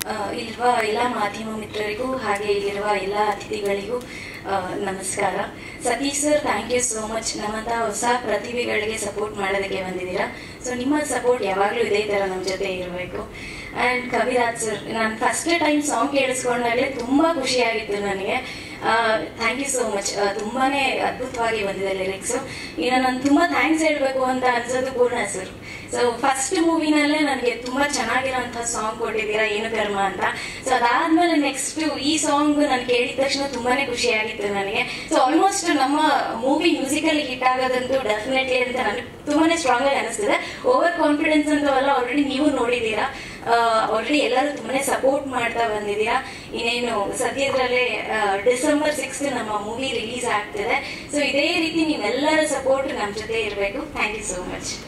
ಆ, ಇಲ್ಲಿರುವ ಎಲ್ಲ ಮಾಧ್ಯಮ ಮಿತ್ರರಿಗೂ ಹಾಗೆ ಇಲ್ಲಿರುವ ಎಲ್ಲ ಅತಿಥಿಗಳಿಗೂ ಆ, ನಮಸ್ಕಾರ Satish sir thank you so much ನಮ್ಮಂತ ಹೊಸ ಪ್ರತಿಭೆಗಳಿಗೆ ಸಪೋರ್ಟ್ ಮಾಡೋದಕ್ಕೆ ಬಂದಿದ್ದೀರಾ ಸೊ ನಿಮ್ಮ ಸಪೋರ್ಟ್ ಯಾವಾಗಲೂ ಇದೇ ಥರ ನಮ್ಮ ಜೊತೆ ಇರಬೇಕು ಆ್ಯಂಡ್ ಕವಿರಾಜ್ ಸರ್ ನಾನು ಫಸ್ಟ್ ಟೈಮ್ ಸಾಂಗ್ ಕೇಳಿಸ್ಕೊಂಡಾಗಲೇ ತುಂಬ ಖುಷಿಯಾಗಿತ್ತು ನನಗೆ ಥ್ಯಾಂಕ್ ಯು ಸೋ ಮಚ್ ತುಂಬಾನೇ ಅದ್ಭುತವಾಗಿ ಬಂದಿದೆ ಲಿರಿಕ್ಸು ಇನ್ನು ನಾನು ತುಂಬ ಥ್ಯಾಂಕ್ಸ್ ಹೇಳಬೇಕು ಅಂತ ಅನ್ಸೋದು ಪೂರ್ಣ ಸರ್ ಸೊ ಫಸ್ಟ್ ಮೂವಿನಲ್ಲೇ ನನಗೆ ತುಂಬಾ ಚೆನ್ನಾಗಿರೋಂಥ ಸಾಂಗ್ ಕೊಟ್ಟಿದ್ದೀರಾ ಏನು ಕರ್ಮ ಅಂತ ಸೊ ಅದಾದ್ಮೇಲೆ ನೆಕ್ಸ್ಟ್ ಈ ಸಾಂಗ್ ನಾನು ಕೇಳಿದ ತಕ್ಷಣ ತುಂಬಾನೇ ಖುಷಿ ಆಗಿತ್ತು ನನಗೆ ಸೊ ಆಲ್ಮೋಸ್ಟ್ ನಮ್ಮ ಮೂವಿ ಮ್ಯೂಸಿಕಲ್ ಹಿಟ್ ಆಗೋದಂತೂ ಡೆಫಿನೆಟ್ಲಿ ಅಂತ ನನಗೆ ತುಂಬಾನೇ ಸ್ಟ್ರಾಂಗ್ ಆಗಿ ಅನಿಸ್ತಿದೆ ಓವರ್ ಕಾನ್ಫಿಡೆನ್ಸ್ ಅಂತವೆಲ್ಲ ಆಲ್ರೆಡಿ ನೀವು ನೋಡಿದ್ದೀರಾ ಆಲ್ರೆಡಿ ಎಲ್ಲರೂ ತುಂಬಾನೇ ಸಪೋರ್ಟ್ ಮಾಡ್ತಾ ಬಂದಿದ್ದೀರಾ ಇನ್ನೇನು ಸದ್ಯದಲ್ಲೇ ಡಿಸೆಂಬರ್ ಸಿಕ್ಸ್ ನಮ್ಮ ಮೂವಿ ರಿಲೀಸ್ ಆಗ್ತಿದೆ ಸೊ ಇದೇ ರೀತಿ ನೀವೆಲ್ಲರ ಸಪೋರ್ಟ್ ನಮ್ಮ ಜೊತೆ ಇರಬೇಕು ಥ್ಯಾಂಕ್ ಯು ಸೋ ಮಚ್